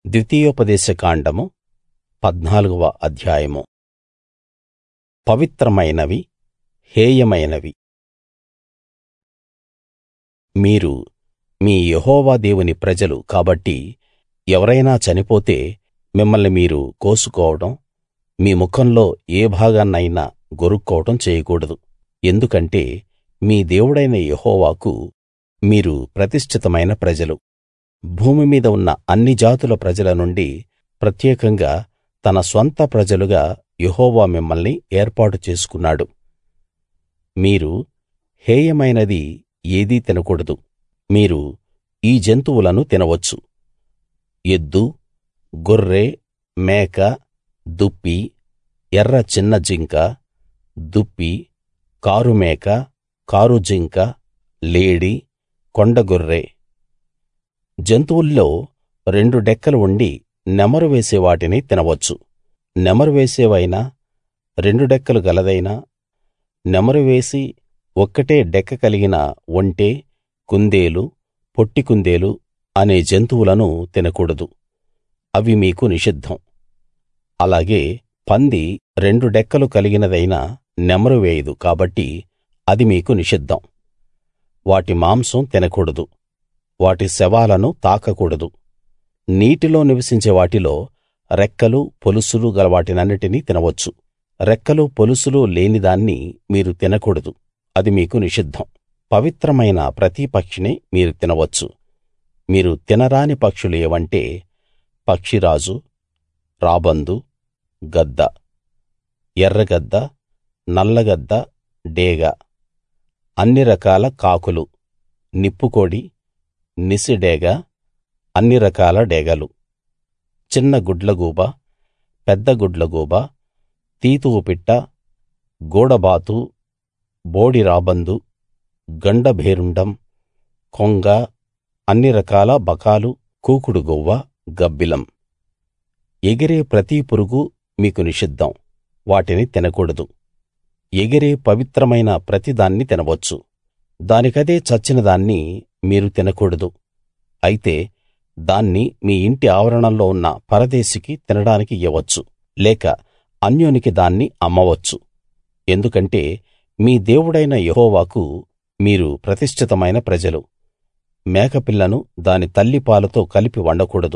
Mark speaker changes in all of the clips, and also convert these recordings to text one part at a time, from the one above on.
Speaker 1: ద్వితీయోపదేశ కాండము పద్నాలుగవ అధ్యాయము పవిత్రమైనవి హేయమైనవి మీరు మీ యెహోవా దేవుని ప్రజలు కాబట్టి ఎవరైనా చనిపోతే మిమ్మల్ని మీరు కోసుకోవడం మీ ముఖంలో ఏ భాగాన్నైనా గొరుక్కోవడం చేయకూడదు ఎందుకంటే మీ దేవుడైన యెహోవాకు మీరు ప్రతిష్ఠితమైన ప్రజలు భూమి మీద ఉన్న అన్ని జాతుల ప్రజల నుండి ప్రత్యేకంగా తన స్వంత ప్రజలుగా యెహోవా మిమ్మల్ని ఏర్పాటు చేసుకున్నాడు మీరు హేయమైనది ఏదీ తినకూడదు మీరు ఈ జంతువులను తినవచ్చు ఎద్దు గొర్రె మేక దుప్పి ఎర్ర చిన్న జింక దుప్పి కారుమేక కారు జింక లేడి కొండగొర్రె జంతువుల్లో రెండు డెక్కలు ఉండి నెమరు వేసే వాటిని తినవచ్చు నెమరు వేసేవైనా రెండు డెక్కలు గలదైనా నెమరు వేసి ఒక్కటే డెక్క కలిగిన ఒంటె కుందేలు పొట్టి కుందేలు అనే జంతువులను తినకూడదు అవి మీకు నిషిద్ధం అలాగే పంది రెండు డెక్కలు కలిగినదైనా నెమరు వేయదు కాబట్టి అది మీకు నిషిద్ధం వాటి మాంసం తినకూడదు వాటి శవాలను తాకకూడదు నీటిలో నివసించే వాటిలో రెక్కలు పొలుసులు గల వాటినన్నిటినీ తినవచ్చు రెక్కలు పొలుసులు లేని దాన్ని మీరు తినకూడదు అది మీకు నిషిద్ధం పవిత్రమైన ప్రతి పక్షిని మీరు తినవచ్చు మీరు తినరాని పక్షులు ఏవంటే పక్షిరాజు రాబందు గద్ద ఎర్రగద్ద నల్లగద్ద డేగ అన్ని రకాల కాకులు నిప్పుకోడి నిసిడేగ అన్ని రకాల డేగలు చిన్న గుడ్లగూబ పెద్ద గుడ్లగూబ తీతువు పిట్ట గూడబాతు బోడి రాబందు గండభేరుండం కొంగ అన్ని రకాల బకాలు కూకుడు గువ్వ గబ్బిలం ఎగిరే ప్రతి పురుగు మీకు నిషిద్ధం వాటిని తినకూడదు ఎగిరే పవిత్రమైన ప్రతిదాన్ని తినవచ్చు దానికదే చచ్చిన దాన్ని మీరు తినకూడదు అయితే దాన్ని మీ ఇంటి ఆవరణంలో ఉన్న పరదేశికి తినడానికి ఇయ్యవచ్చు లేక అన్యునికి దాన్ని అమ్మవచ్చు ఎందుకంటే మీ దేవుడైన యెహోవాకు మీరు ప్రతిష్ఠితమైన ప్రజలు మేకపిల్లను దాని తల్లి పాలతో కలిపి వండకూడదు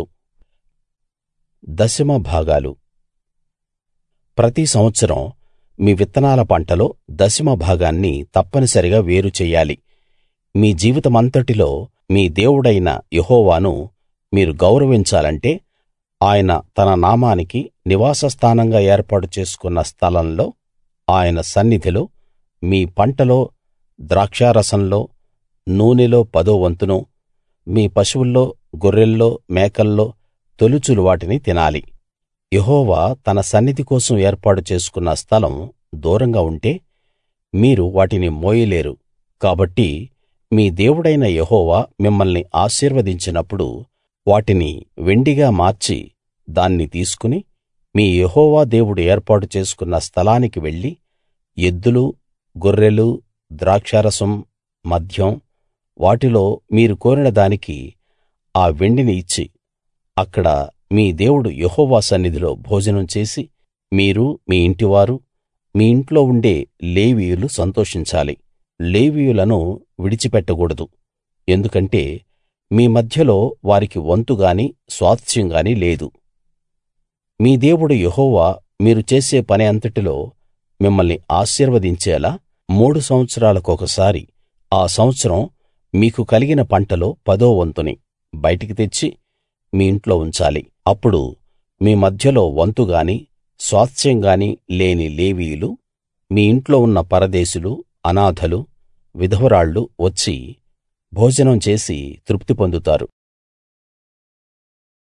Speaker 1: దశమ భాగాలు ప్రతి సంవత్సరం మీ విత్తనాల పంటలో దశమ భాగాన్ని తప్పనిసరిగా వేరు చెయ్యాలి మీ జీవితమంతటిలో మీ దేవుడైన యెహోవాను మీరు గౌరవించాలంటే ఆయన తన నామానికి నివాస స్థానంగా ఏర్పాటు చేసుకున్న స్థలంలో ఆయన సన్నిధిలో మీ పంటలో ద్రాక్షారసంలో నూనెలో పదో వంతును మీ పశువుల్లో గొర్రెల్లో మేకల్లో తొలుచులు వాటిని తినాలి యెహోవా తన సన్నిధి కోసం ఏర్పాటు చేసుకున్న స్థలం దూరంగా ఉంటే మీరు వాటిని మోయలేరు కాబట్టి మీ దేవుడైన యెహోవా మిమ్మల్ని ఆశీర్వదించినప్పుడు వాటిని వెండిగా మార్చి దాన్ని తీసుకుని మీ యెహోవా దేవుడు ఏర్పాటు చేసుకున్న స్థలానికి వెళ్లి ఎద్దులు గొర్రెలు ద్రాక్షారసం మద్యం వాటిలో మీరు కోరిన దానికి ఆ వెండిని ఇచ్చి అక్కడ మీ దేవుడు యెహోవా సన్నిధిలో భోజనం చేసి మీరు మీ ఇంటివారు మీ ఇంట్లో ఉండే లేవీయులు సంతోషించాలి లేవీయులను విడిచిపెట్టకూడదు ఎందుకంటే మీ మధ్యలో వారికి వంతు గాని స్వాస్థ్యం గాని లేదు మీ దేవుడు యెహోవా మీరు చేసే పని అంతటిలో మిమ్మల్ని ఆశీర్వదించేలా మూడు సంవత్సరాలకొకసారి ఆ సంవత్సరం మీకు కలిగిన పంటలో పదో వంతుని బయటికి తెచ్చి మీ ఇంట్లో ఉంచాలి అప్పుడు మీ మధ్యలో వంతు గాని స్వాస్థ్యం గాని లేని లేవీయులు మీ ఇంట్లో ఉన్న పరదేశులు అనాథలు విధవరాళ్ళు వచ్చి భోజనం చేసి తృప్తి పొందుతారు